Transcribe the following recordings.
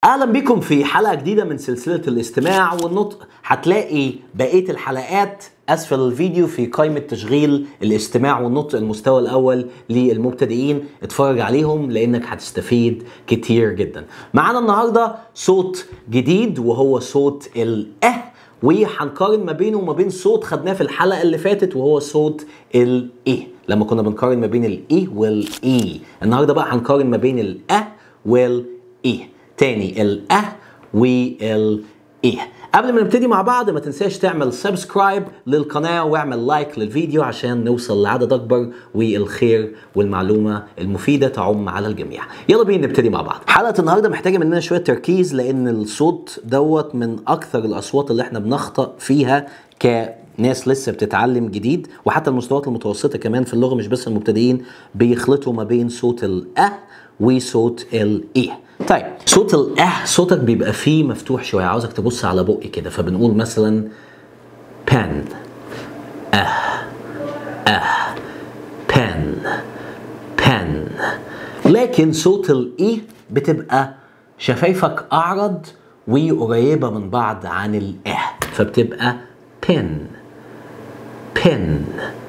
اهلا بكم في حلقه جديده من سلسله الاستماع والنطق هتلاقي بقيه الحلقات اسفل الفيديو في قائمه تشغيل الاستماع والنطق المستوى الاول للمبتدئين اتفرج عليهم لانك هتستفيد كتير جدا معانا النهارده صوت جديد وهو صوت الاه وهنقارن ما بينه وما بين صوت خدناه في الحلقه اللي فاتت وهو صوت الايه لما كنا بنقارن ما بين الايه والاي النهارده بقى هنقارن ما بين الاه والايه تاني الاه والايه قبل ما نبتدي مع بعض ما تنساش تعمل سبسكرايب للقناه واعمل لايك للفيديو عشان نوصل لعدد اكبر والخير والمعلومه المفيده تعم على الجميع يلا بينا نبتدي مع بعض حلقه النهارده محتاجه مننا شويه تركيز لان الصوت دوت من اكثر الاصوات اللي احنا بنخطأ فيها ك ناس لسه بتتعلم جديد وحتى المستويات المتوسطه كمان في اللغه مش بس المبتدئين بيخلطوا ما بين صوت الاه وصوت الايه طيب صوت الاه صوتك بيبقى فيه مفتوح شويه عاوزك تبص على بقي كده فبنقول مثلا بان اه اه بان بان لكن صوت الاي بتبقى شفايفك اعرض وقريبه من بعض عن الاه فبتبقى بن بن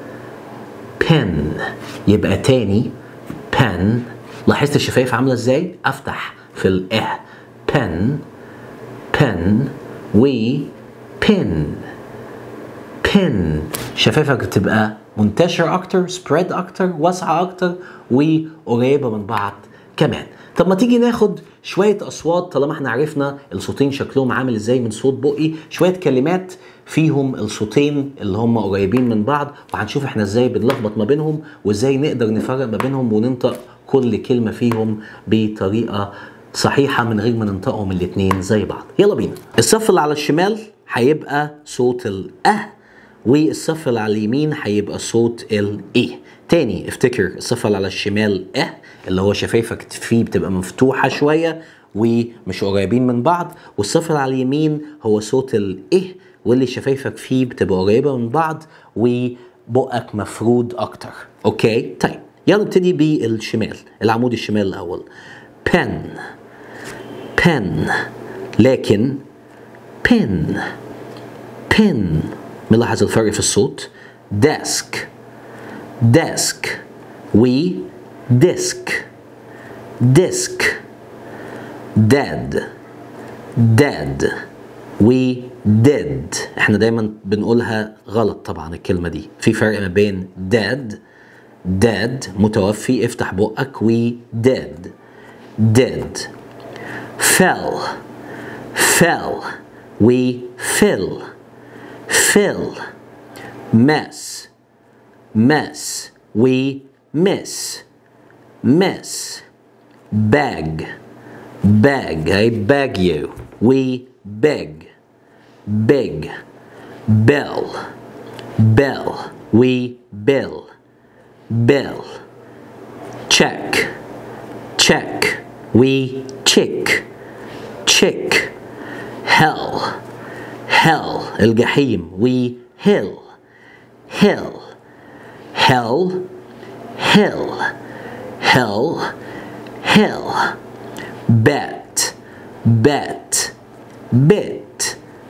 بن يبقى تاني بن لاحظت الشفايف عامله ازاي افتح في الاه بن بن و بن بن شفايفك بتبقى منتشرة أكتر سبريد أكتر واسعة أكتر وقريبة من بعض كمان طب ما تيجي ناخد شوية أصوات طالما احنا عرفنا الصوتين شكلهم عامل ازاي من صوت بقي شوية كلمات فيهم الصوتين اللي هم قريبين من بعض وهنشوف احنا ازاي بنلخبط ما بينهم وازاي نقدر نفرق ما بينهم وننطق كل كلمة فيهم بطريقة صحيحة من غير ما ننطقهم الاتنين زي بعض يلا بينا الصف اللي على الشمال هيبقى صوت الأه والصف اللي على اليمين هيبقى صوت الايه تاني افتكر الصف اللي على الشمال اه اللي هو شفايفك فيه بتبقى مفتوحة شوية ومش قريبين من بعض والصف اللي على اليمين هو صوت الايه واللي شفايفك فيه بتبقى قريبة من بعض وبقك مفرود اكتر اوكي طيب يلا نبتدي بالشمال العمود الشمال الاول pen pen لكن pen pen ملاحظ الفرق في الصوت desk desk و disk disk dead dead و dead احنا دايما بنقولها غلط طبعا الكلمة دي في فرق ما بين dead dead متوفي افتح بقك و dead dead fell fell و fill fill mess mess we miss miss beg beg I beg you we beg big bill bill we bill bill check check we chick chick hell hell الجحيم we hill hill hell hill hill hill bet bet bit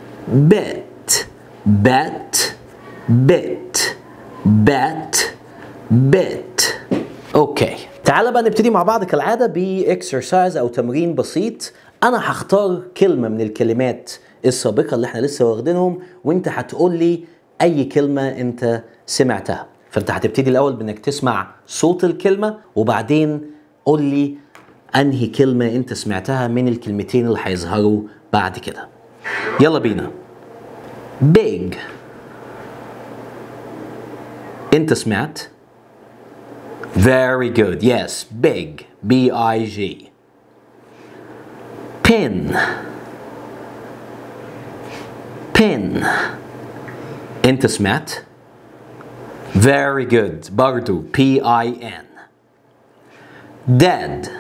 bit bet bit bet bit اوكي تعال بقى نبتدي مع بعض كالعاده باكسرسايز او تمرين بسيط انا هختار كلمه من الكلمات السابقه اللي احنا لسه واخدينهم وانت هتقول لي اي كلمه انت سمعتها فانت هتبتدي الاول بانك تسمع صوت الكلمه وبعدين قول لي انهي كلمه انت سمعتها من الكلمتين اللي هيظهروا بعد كده يلا بينا big انت سمعت very good yes big b i g pin pin انت سمعت very good برضو P I N dead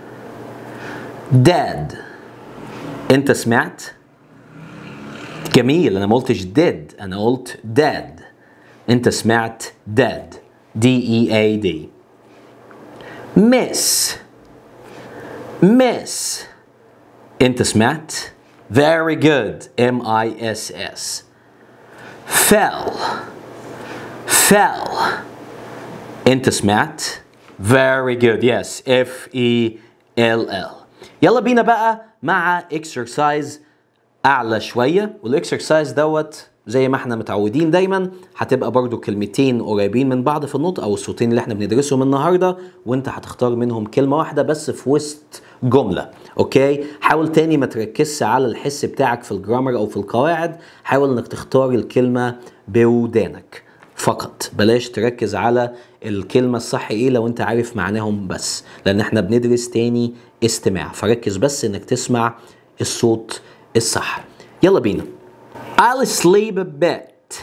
dead انت سمعت جميل انا ما قلتش dead انا قلت dead انت سمعت dead D E A D miss miss انت سمعت very good M I S S fell fell انت سمعت very good yes F E L L يلا بينا بقى مع exercise اعلى شويه والاكسرسايز دوت زي ما احنا متعودين دايما هتبقى برضو كلمتين قريبين من بعض في النطق او الصوتين اللي احنا بندرسهم النهارده وانت هتختار منهم كلمه واحده بس في وسط جمله اوكي حاول تاني ما تركزش على الحس بتاعك في الجرامر او في القواعد حاول انك تختار الكلمه بودانك فقط بلاش تركز على الكلمة الصح ايه لو انت عارف معناهم بس لان احنا بندرس تاني استماع فركز بس انك تسمع الصوت الصح يلا بينا I'll sleep a bit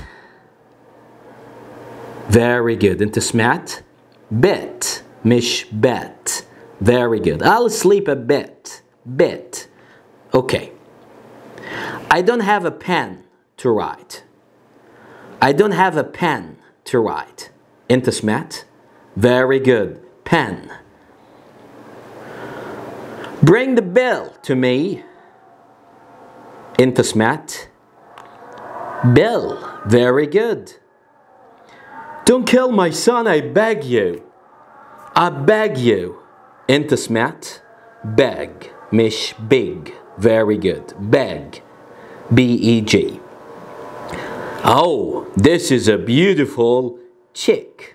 Very good انت سمعت bit مش bet Very good I'll sleep a bit bit Okay I don't have a pen to write I don't have a pen to write انت سمعت Very good pen Bring the bill to me انت سمعت Bill very good Don't kill my son I beg you I beg you انت سمعت beg مش big very good beg B E G Oh this is a beautiful chick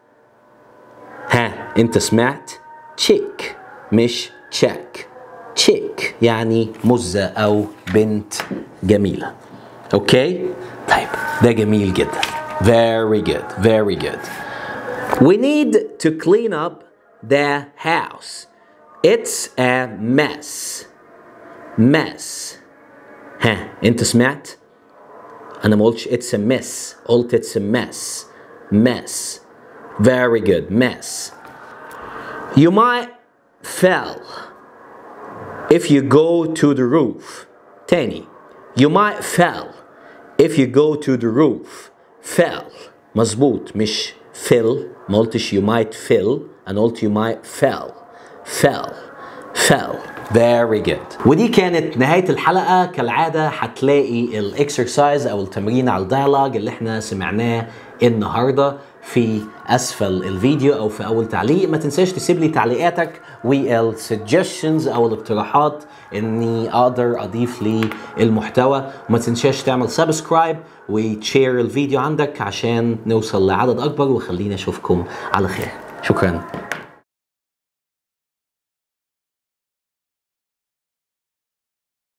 ها انت سمعت chick مش check chick يعني مزة أو بنت جميلة اوكي طيب ده جميل جدا very good very good we need to clean up the house it's a mess mess ها انت سمعت انا ما قلتش it's a mess قلت it's a mess mess very good mess you might fell if you go to the roof تاني you might fell if you go to the roof fell مظبوط مش fill ما قلتش you might fill انا قلت you might fell fell fell very good ودي كانت نهاية الحلقة كالعادة هتلاقي الاكسرسايز او التمرين على الديالوج اللي احنا سمعناه النهارده في اسفل الفيديو او في اول تعليق ما تنساش تسيب لي تعليقاتك والسجشنز او الاقتراحات اني اقدر اضيف لي المحتوى وما تنساش تعمل سبسكرايب وتشير الفيديو عندك عشان نوصل لعدد اكبر وخليني اشوفكم على خير شكرا